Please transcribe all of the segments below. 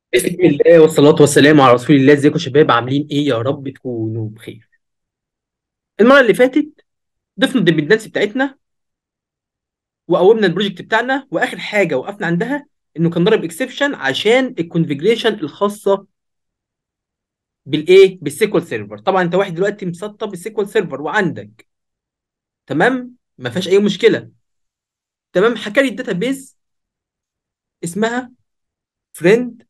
بسم الله والصلاة والسلام على رسول الله ازيكم يا شباب عاملين ايه يا رب تكونوا بخير المرة اللي فاتت ضفنا الديبندنسي بتاعتنا وقومنا البروجكت بتاعنا واخر حاجة وقفنا عندها انه كان ضرب اكسبشن عشان الكونفيجريشن الخاصة بالايه بالسيكوال سيرفر طبعا انت واحد دلوقتي مسطب السيكوال سيرفر وعندك تمام ما فيهاش اي مشكلة تمام حكى لي الداتابيز اسمها فريند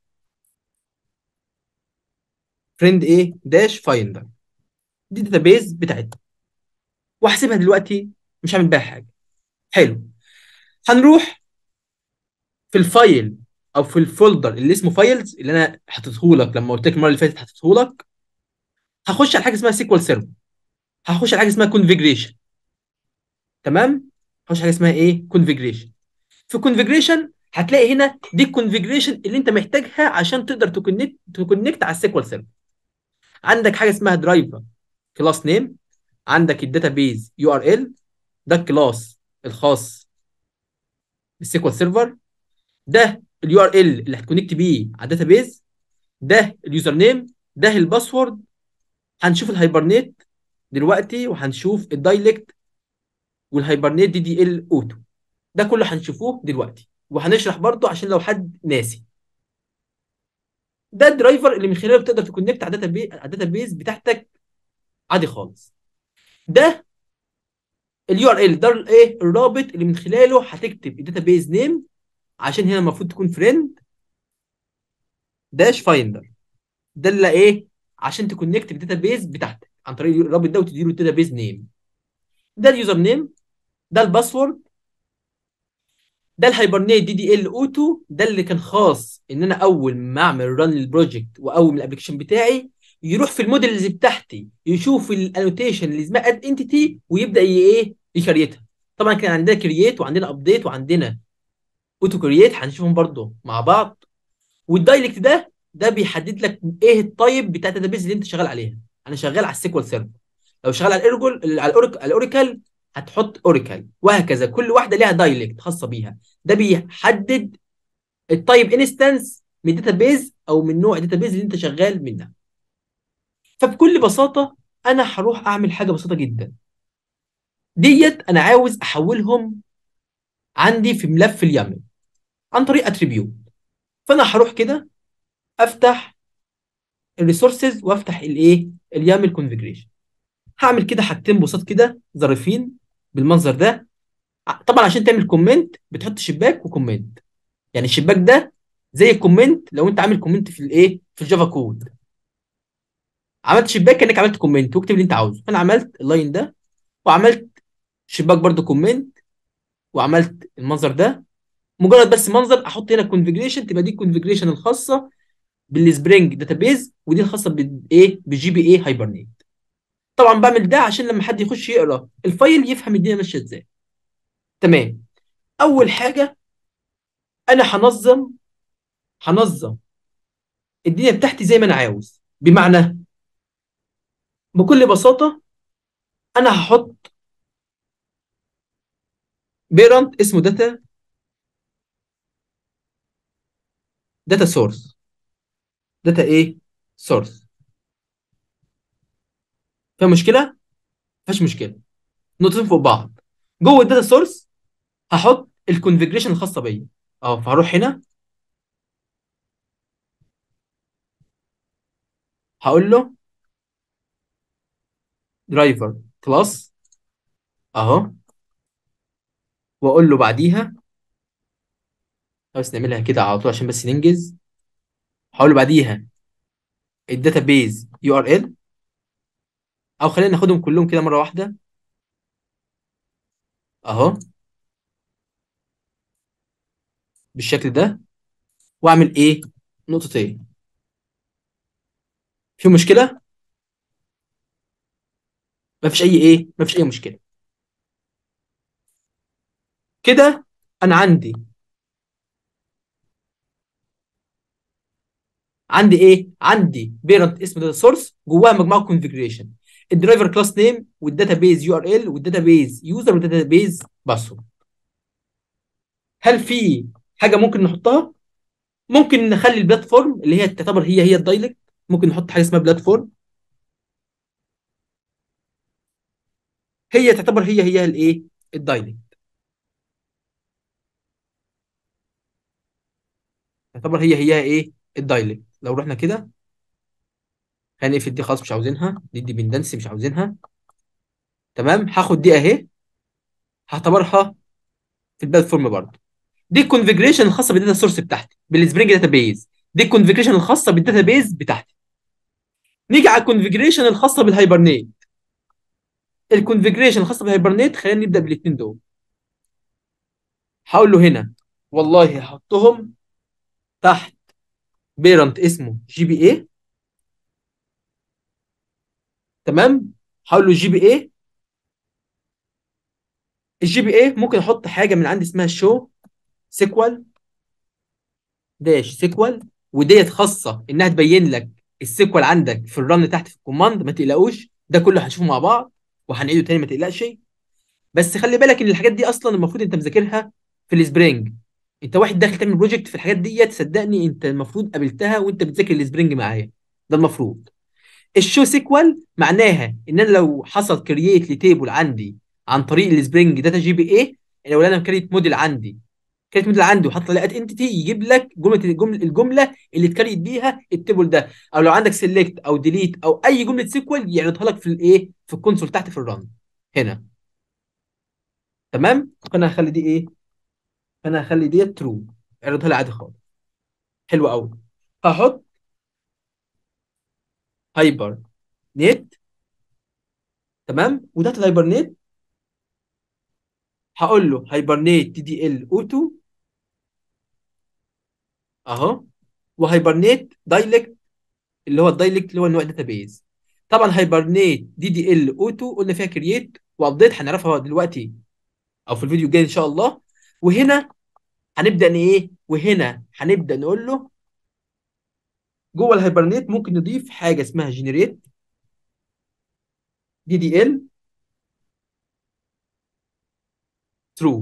فريند ايه داش فايندر دي الداتابيز بتاعتنا وهحسبها دلوقتي مش هعمل بيها حاجة حلو هنروح في الفايل او في الفولدر اللي اسمه فايلز اللي انا حطيته لك لما قلت لك المره اللي فاتت حطيته لك هخش على حاجه اسمها سيكوال سيرفر هخش على حاجه اسمها كونفيجريشن تمام هخش على حاجه اسمها ايه كونفيجريشن في كونفيجريشن هتلاقي هنا دي الكونفيجريشن اللي انت محتاجها عشان تقدر تكونكت تكونكت على السيكوال سيرفر عندك حاجه اسمها درايفر كلاس نيم عندك الداتابيز يو ار ال ده الكلاس الخاص بالسيكوال سيرفر ده اليو ار ال اللي هتكونكت بيه على الداتابيز ده اليوزر نيم ده الباسورد هنشوف الهايبرنيت دلوقتي وهنشوف الدايلكت والهايبرنيت دي دي ال اوتو ده كله هنشوفوه دلوقتي وهنشرح برضو عشان لو حد ناسي ده الدرايفر اللي من خلاله بتقدر تكونكت على الداتابيز على الداتابيز بتاعتك عادي خالص ده اليو ار ال ده الايه الرابط اللي من خلاله هتكتب الداتابيز نيم عشان هنا المفروض تكون فريند داش فايندر ده اللي ايه عشان تكونكت بالداتابيز بتاعتك عن طريق الرابط ده وتديله الداتابيز نيم ده اليوزر نيم ده الباسورد ده الهايبرنيت دي دي ال اوتو ده اللي كان خاص ان انا اول ما اعمل ران للبروجكت واول من الابلكيشن بتاعي يروح في الموديلز بتاعتي يشوف الانوتيشن اللي اسمها اد انتيتي ويبدا ايه يكريتها طبعا كان عندنا كرييت وعندنا ابديت وعندنا اوتو كرييت هنشوفهم برضو مع بعض والدايلكت ده ده بيحدد لك ايه التايب بتاع الداتابيز اللي انت شغال عليها انا شغال على السيكوال سيرفر لو شغال على الاورجل على الاوريكل على الاوريكل هتحط اوريكل وهكذا كل واحده ليها دايلكت خاصه بيها ده بيحدد التايب انستنس من الداتابيز او من نوع الداتابيز اللي انت شغال منها فبكل بساطه انا هروح اعمل حاجه بسيطه جدا ديت انا عاوز احولهم عندي في ملف اليامل عن طريق اتريبيوت فانا هروح كده افتح الريسورسز وافتح الايه اليامل كونفيجريشن هعمل كده حاجتين بساط كده ظريفين بالمنظر ده طبعا عشان تعمل كومنت بتحط شباك وكومنت يعني الشباك ده زي الكومنت لو انت عامل كومنت في الايه في الجافا كود عملت شباك كانك عملت كومنت واكتب اللي انت عاوزه انا عملت اللاين ده وعملت شباك برده كومنت وعملت المنظر ده مجرد بس منظر احط هنا كونفيجريشن تبقى دي الكونفيجريشن الخاصه بالسبرينج داتابيز ودي الخاصه بالايه بالجي بي اي هايبرنيت طبعا بعمل ده عشان لما حد يخش يقرا الفايل يفهم الدنيا ماشيه ازاي تمام اول حاجه انا هنظم هنظم الدنيا بتاعتي زي ما انا عاوز بمعنى بكل بساطه انا هحط بيرنت اسمه داتا داتا سورس داتا ايه سورس فيها مشكله مفيهاش مشكله نقطتين فوق بعض جوه الداتا سورس هحط الكونفيجريشن الخاصه بيا اه فهروح هنا هقول له درايفر كلاس اهو واقول له بعديها بس نعملها كده على طول عشان بس ننجز هقول له بعديها الداتابيز يو ار ال او خلينا ناخدهم كلهم كده مره واحده اهو بالشكل ده واعمل ايه نقطتين في مشكله مفيش اي ايه مفيش اي مشكله كده انا عندي عندي ايه عندي بيرنت اسم داتا سورس جواها مجموعه كونفيجريشن الدرايفر كلاس نيم والداتابيز يو ار ال والداتابيز يوزر والداتابيز باسورد هل في حاجه ممكن نحطها ممكن نخلي البلاتفورم اللي هي تعتبر هي هي الدايلكت ممكن نحط حاجه اسمها بلاتفورم هي تعتبر هي هي الايه الدايلكت تعتبر هي هي ايه الدايلكت لو رحنا كده هنقفل دي خلاص مش عاوزينها دي ديبندنسي مش عاوزينها تمام هاخد دي اهي هعتبرها في البلاتفورم برضه دي الكونفجريشن الخاصه بالداتا سورس بتاعتي بالسبرينج داتا بيز دي الكونفجريشن الخاصه بالداتا بيز بتاعتي نيجي على الكونفجريشن الخاصه بالهايبرنيت الكونفجريشن الخاصه بالهايبرنيت خلينا نبدا بالاثنين دول هقول له هنا والله هحطهم تحت بيرنت اسمه جي بي اي تمام هقول له جي بي اي الجي بي اي ممكن احط حاجه من عندي اسمها شو سيكوال داش سيكوال وديت خاصه انها تبين لك السيكوال عندك في الرن تحت في الكوماند ما تقلقوش ده كله هنشوفه مع بعض وهنعيده تاني ما تقلقش بس خلي بالك ان الحاجات دي اصلا المفروض انت مذاكرها في السبرينج انت واحد داخل تعمل بروجكت في الحاجات ديت صدقني انت المفروض قابلتها وانت بتذاكر السبرينج معايا ده المفروض الشو سيكوال معناها ان انا لو حصل كرييت لتيبل عندي عن طريق السبرينج داتا جي بي اي لو انا كريت موديل عندي كريت موديل عندي وحط لقيت انتيتي يجيب لك جمله الجمله الجمله اللي اتكريت بيها التيبل ده او لو عندك سيلكت او ديليت او اي جمله سيكوال يعرضها لك في الايه في الكونسول تحت في الرن هنا تمام فانا هخلي دي ايه فانا هخلي ديت ترو اعرضها لي عادي خالص حلو قوي هحط هايبر نت تمام وده الهايبر نت هقول له هايبرنيت تي دي ال اوتو اهو وهايبرنيت دايلكت اللي هو الدايلكت اللي هو نوع داتابيز طبعا هايبرنيت دي دي ال اوتو قلنا فيها كرييت وابديت هنعرفها دلوقتي او في الفيديو الجاي ان شاء الله وهنا هنبدا ان ايه وهنا هنبدا نقول له جوه الهايبرنيت ممكن نضيف حاجه اسمها جنريت دي دي ال ترو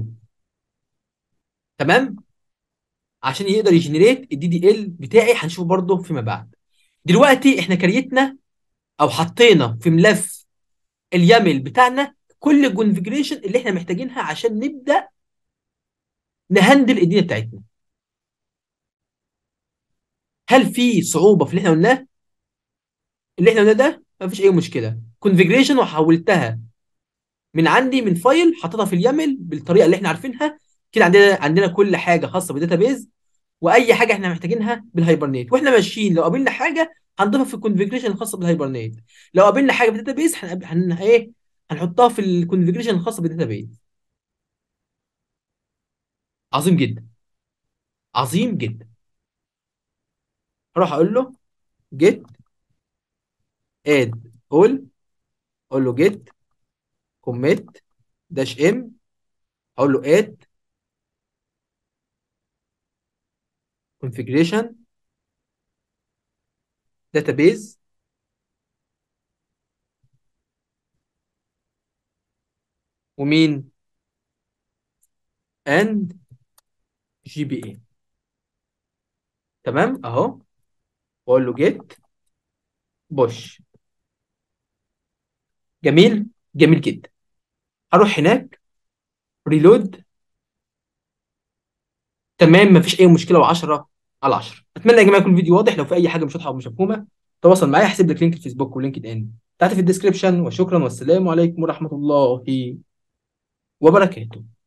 تمام عشان يقدر يجنريت الدي دي ال بتاعي هنشوفه برضه فيما بعد دلوقتي احنا كريتنا او حطينا في ملف اليامل بتاعنا كل الكونفجريشن اللي احنا محتاجينها عشان نبدا نهندل الدنيا بتاعتنا هل في صعوبه في اللي احنا قلناه اللي احنا قلناه ده مفيش اي مشكله كونفجريشن وحولتها من عندي من فايل حطيتها في اليامل بالطريقه اللي احنا عارفينها كده عندنا عندنا كل حاجه خاصه بالداتابيز واي حاجه احنا محتاجينها بالهايبرنيت واحنا ماشيين لو قابلنا حاجه هنضيفها في الكونفجريشن الخاصه بالهايبرنيت لو قابلنا حاجه في الداتابيز هن... هن... ايه هنحطها في الكونفجريشن الخاصه بالداتابيز عظيم جدا عظيم جدا اروح اقول له جيت اد اول اقول له جيت كوميت داش ام اقول له اد configuration database ومين and جي بي اي تمام اهو واقول له جيت بوش جميل جميل جدا هروح هناك ريلود تمام مفيش اي مشكله و10 على 10 اتمنى يا جماعه يكون الفيديو واضح لو في اي حاجه مش واضحه او مش مفهومه تواصل معايا هسيب لك لينك الفيسبوك ولينكد ان تحت في الديسكربشن وشكرا والسلام عليكم ورحمه الله وبركاته